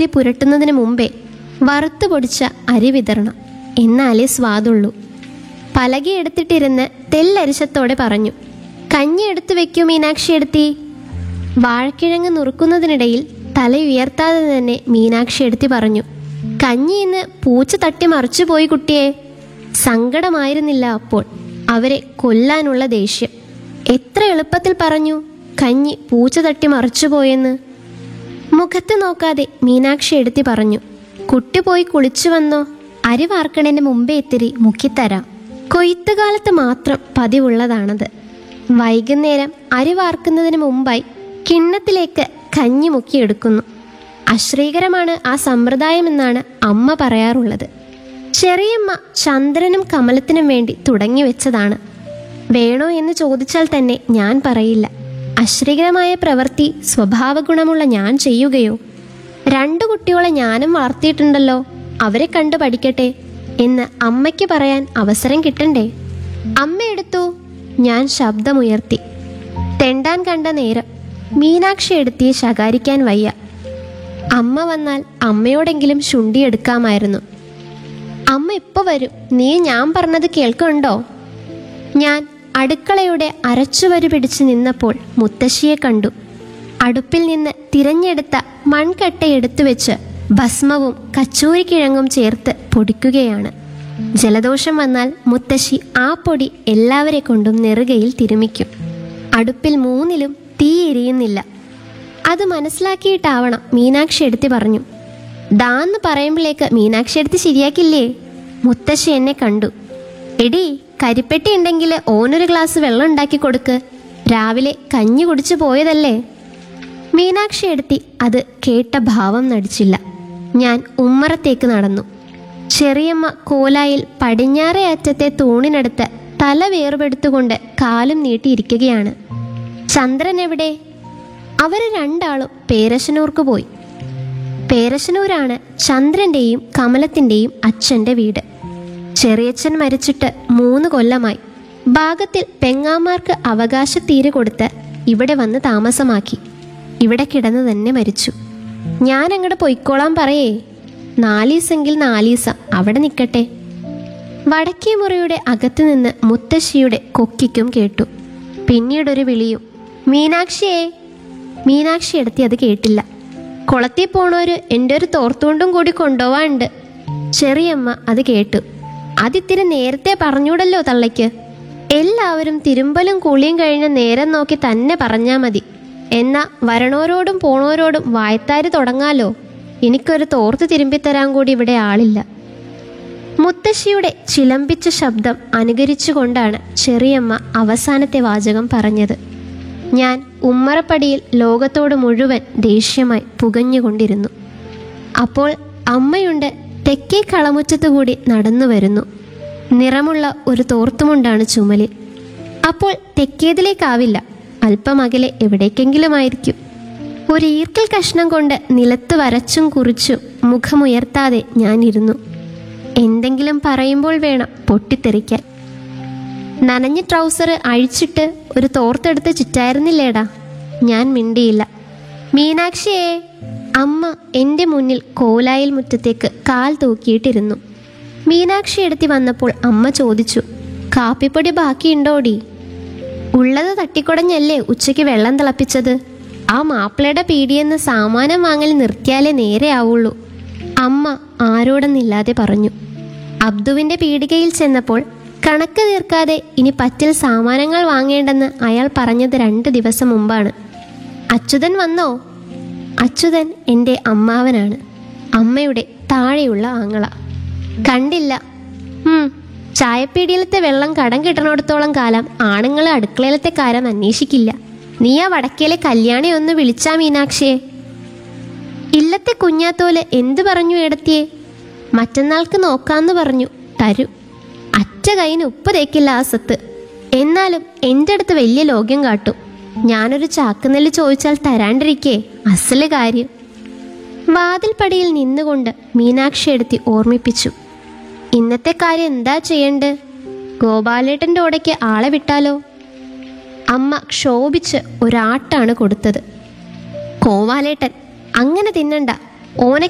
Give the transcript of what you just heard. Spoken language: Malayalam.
പച്ചരി പുരട്ടുന്നതിന് മുമ്പേ വറുത്തു പൊടിച്ച അരി വിതരണം എന്നാലേ സ്വാദുള്ളൂ പലക എടുത്തിട്ടിരുന്ന് തെല്ലരിശത്തോടെ പറഞ്ഞു കഞ്ഞി എടുത്തു വെക്കൂ മീനാക്ഷി എടുത്തി വാഴക്കിഴങ്ങ് നുറുക്കുന്നതിനിടയിൽ തല ഉയർത്താതെ തന്നെ മീനാക്ഷി എടുത്തി പറഞ്ഞു കഞ്ഞി ഇന്ന് പൂച്ച തട്ടി മറിച്ചു പോയി കുട്ടിയെ സങ്കടമായിരുന്നില്ല അപ്പോൾ അവരെ കൊല്ലാനുള്ള ദേഷ്യം എത്ര എളുപ്പത്തിൽ പറഞ്ഞു കഞ്ഞി പൂച്ച തട്ടി മറിച്ചുപോയെന്ന് മുഖത്ത് നോക്കാതെ മീനാക്ഷി എടുത്തി പറഞ്ഞു കുട്ടി പോയി കുളിച്ചു വന്നോ അരി വാർക്കണേന് മുമ്പേ ഇത്തിരി മുക്കിത്തരാം കൊയ്ത്തുകാലത്ത് മാത്രം പതിവുള്ളതാണത് വൈകുന്നേരം അരി വാർക്കുന്നതിന് മുമ്പായി കിണ്ണത്തിലേക്ക് കഞ്ഞി മുക്കിയെടുക്കുന്നു അശ്രീകരമാണ് ആ സമ്പ്രദായമെന്നാണ് അമ്മ പറയാറുള്ളത് ചെറിയമ്മ ചന്ദ്രനും കമലത്തിനും വേണ്ടി തുടങ്ങി വെച്ചതാണ് വേണോ എന്ന് ചോദിച്ചാൽ തന്നെ ഞാൻ പറയില്ല അശ്രീകരമായ പ്രവൃത്തി സ്വഭാവഗുണമുള്ള ഞാൻ ചെയ്യുകയോ രണ്ടു കുട്ടികളെ ഞാനും വളർത്തിയിട്ടുണ്ടല്ലോ അവരെ കണ്ടു പഠിക്കട്ടെ എന്ന് അമ്മയ്ക്ക് പറയാൻ അവസരം കിട്ടണ്ടേ അമ്മ എടുത്തു ഞാൻ ശബ്ദമുയർത്തി തെണ്ടാൻ കണ്ട നേരം മീനാക്ഷി എടുത്തിയെ ശകാരിക്കാൻ വയ്യ അമ്മ വന്നാൽ അമ്മയോടെങ്കിലും ശുണ്ടിയെടുക്കാമായിരുന്നു അമ്മ ഇപ്പൊ വരും നീ ഞാൻ പറഞ്ഞത് കേൾക്കുന്നുണ്ടോ ഞാൻ അടുക്കളയുടെ അരച്ചുവരു പിടിച്ചു നിന്നപ്പോൾ മുത്തശ്ശിയെ കണ്ടു അടുപ്പിൽ നിന്ന് തിരഞ്ഞെടുത്ത മൺകട്ട എടുത്തു വെച്ച് ഭസ്മവും കച്ചൂരിക്കിഴങ്ങും ചേർത്ത് പൊടിക്കുകയാണ് ജലദോഷം വന്നാൽ മുത്തശ്ശി ആ പൊടി എല്ലാവരെ കൊണ്ടും നെറുകയിൽ തിരുമിക്കും അടുപ്പിൽ മൂന്നിലും തീ എരിയുന്നില്ല അത് മനസ്സിലാക്കിയിട്ടാവണം മീനാക്ഷി എടുത്തി പറഞ്ഞു ദാന്ന് പറയുമ്പോഴേക്ക് മീനാക്ഷി എടുത്ത് ശരിയാക്കില്ലേ മുത്തശ്ശി എന്നെ കണ്ടു എടി കരിപ്പെട്ടി ഉണ്ടെങ്കിൽ ഓനൊരു ഗ്ലാസ് വെള്ളം ഉണ്ടാക്കി കൊടുക്ക് രാവിലെ കഞ്ഞി കുടിച്ചു പോയതല്ലേ മീനാക്ഷി എടുത്തി അത് കേട്ട ഭാവം നടിച്ചില്ല ഞാൻ ഉമ്മറത്തേക്ക് നടന്നു ചെറിയമ്മ കോലായിൽ പടിഞ്ഞാറേ അറ്റത്തെ തൂണിനടുത്ത് തല വേർപെടുത്തുകൊണ്ട് കാലും നീട്ടിയിരിക്കുകയാണ് ചന്ദ്രൻ എവിടെ അവര് രണ്ടാളും പേരശനൂർക്ക് പോയി പേരശനൂരാണ് ചന്ദ്രന്റെയും കമലത്തിന്റെയും അച്ഛന്റെ വീട് ചെറിയച്ഛൻ മരിച്ചിട്ട് മൂന്ന് കൊല്ലമായി ഭാഗത്തിൽ പെങ്ങാമാർക്ക് അവകാശ തീര് കൊടുത്ത് ഇവിടെ വന്ന് താമസമാക്കി ഇവിടെ കിടന്ന് തന്നെ മരിച്ചു ഞാൻ അങ്ങോട്ട് പൊയ്ക്കോളാൻ പറയേ നാലീസെങ്കിൽ നാലീസം അവിടെ നിൽക്കട്ടെ വടക്കേ മുറിയുടെ അകത്തു നിന്ന് മുത്തശ്ശിയുടെ കൊക്കിക്കും കേട്ടു പിന്നീടൊരു വിളിയും മീനാക്ഷിയേ മീനാക്ഷി എടുത്തി അത് കേട്ടില്ല കുളത്തിൽ പോണോര് എൻ്റെ ഒരു തോർത്തുകൊണ്ടും കൂടി കൊണ്ടുപോവാണ്ട് ചെറിയമ്മ അത് കേട്ടു അതിത്തിരി നേരത്തെ പറഞ്ഞൂടല്ലോ തള്ളയ്ക്ക് എല്ലാവരും തിരുമ്പലും കുളിയും കഴിഞ്ഞ നേരം നോക്കി തന്നെ പറഞ്ഞാ മതി എന്നാ വരണോരോടും പോണോരോടും വായത്താരി തുടങ്ങാലോ എനിക്കൊരു തോർത്ത് തിരുമ്പിത്തരാൻ കൂടി ഇവിടെ ആളില്ല മുത്തശ്ശിയുടെ ചിലമ്പിച്ച ശബ്ദം അനുകരിച്ചുകൊണ്ടാണ് ചെറിയമ്മ അവസാനത്തെ വാചകം പറഞ്ഞത് ഞാൻ ഉമ്മറപ്പടിയിൽ ലോകത്തോട് മുഴുവൻ ദേഷ്യമായി പുകഞ്ഞുകൊണ്ടിരുന്നു അപ്പോൾ അമ്മയുണ്ട് തെക്കേ കളമുറ്റത്തുകൂടി നടന്നു വരുന്നു നിറമുള്ള ഒരു തോർത്തുമുണ്ടാണ് ചുമലിൽ അപ്പോൾ തെക്കേതിലേക്കാവില്ല അല്പം അകലെ എവിടേക്കെങ്കിലുമായിരിക്കും ഒരു ഈർക്കൽ കഷ്ണം കൊണ്ട് നിലത്ത് വരച്ചും കുറിച്ചും മുഖമുയർത്താതെ ഞാനിരുന്നു എന്തെങ്കിലും പറയുമ്പോൾ വേണം പൊട്ടിത്തെറിക്കാൻ നനഞ്ഞ ട്രൗസർ അഴിച്ചിട്ട് ഒരു തോർത്തെടുത്ത് ചുറ്റായിരുന്നില്ലേടാ ഞാൻ മിണ്ടിയില്ല മീനാക്ഷിയെ അമ്മ എൻ്റെ മുന്നിൽ കോലായിൽ മുറ്റത്തേക്ക് കാൽ തൂക്കിയിട്ടിരുന്നു മീനാക്ഷി എടുത്തി വന്നപ്പോൾ അമ്മ ചോദിച്ചു കാപ്പിപ്പൊടി ബാക്കിയുണ്ടോടി ഉള്ളത് തട്ടിക്കുടഞ്ഞല്ലേ ഉച്ചയ്ക്ക് വെള്ളം തിളപ്പിച്ചത് ആ മാപ്പിളയുടെ പീടിയെന്ന് സാമാനം വാങ്ങൽ നിർത്തിയാലേ നേരെ ആവുള്ളൂ അമ്മ ആരോടെന്നില്ലാതെ പറഞ്ഞു അബ്ദുവിന്റെ പീടികയിൽ ചെന്നപ്പോൾ കണക്ക് തീർക്കാതെ ഇനി പറ്റിൽ സാമാനങ്ങൾ വാങ്ങേണ്ടെന്ന് അയാൾ പറഞ്ഞത് രണ്ട് ദിവസം മുമ്പാണ് അച്യുതൻ വന്നോ അച്യുതൻ എൻ്റെ അമ്മാവനാണ് അമ്മയുടെ താഴെയുള്ള ആങ്ങള കണ്ടില്ല ഉം, ചായപ്പീടിയിലത്തെ വെള്ളം കടം കിട്ടണിടത്തോളം കാലം ആണുങ്ങൾ അടുക്കളയിലത്തെ കാര്യം അന്വേഷിക്കില്ല നീ ആ വടക്കേലെ കല്യാണി ഒന്ന് വിളിച്ചാ മീനാക്ഷിയെ ഇല്ലത്തെ കുഞ്ഞാത്തോല് എന്തു പറഞ്ഞു ഏടത്തിയെ മറ്റന്നാൾക്ക് നോക്കാന്ന് പറഞ്ഞു തരൂ അറ്റ കൈന് ഉപ്പ് തേക്കില്ല ആ സത്ത് എന്നാലും എൻ്റെ അടുത്ത് വലിയ ലോക്യം കാട്ടും ഞാനൊരു ചാക്കുനെല്ല് ചോദിച്ചാൽ തരാണ്ടിരിക്കേ അസല് കാര്യം വാതിൽപ്പടിയിൽ നിന്നുകൊണ്ട് മീനാക്ഷി എടുത്തി ഓർമ്മിപ്പിച്ചു ഇന്നത്തെ കാര്യം എന്താ ചെയ്യണ്ട് ഗോപാലേട്ടൻ്റെ ഓടയ്ക്ക് ആളെ വിട്ടാലോ അമ്മ ക്ഷോഭിച്ച് ഒരാട്ടാണ് കൊടുത്തത് കോവാലേട്ടൻ അങ്ങനെ തിന്നണ്ട ഓനെ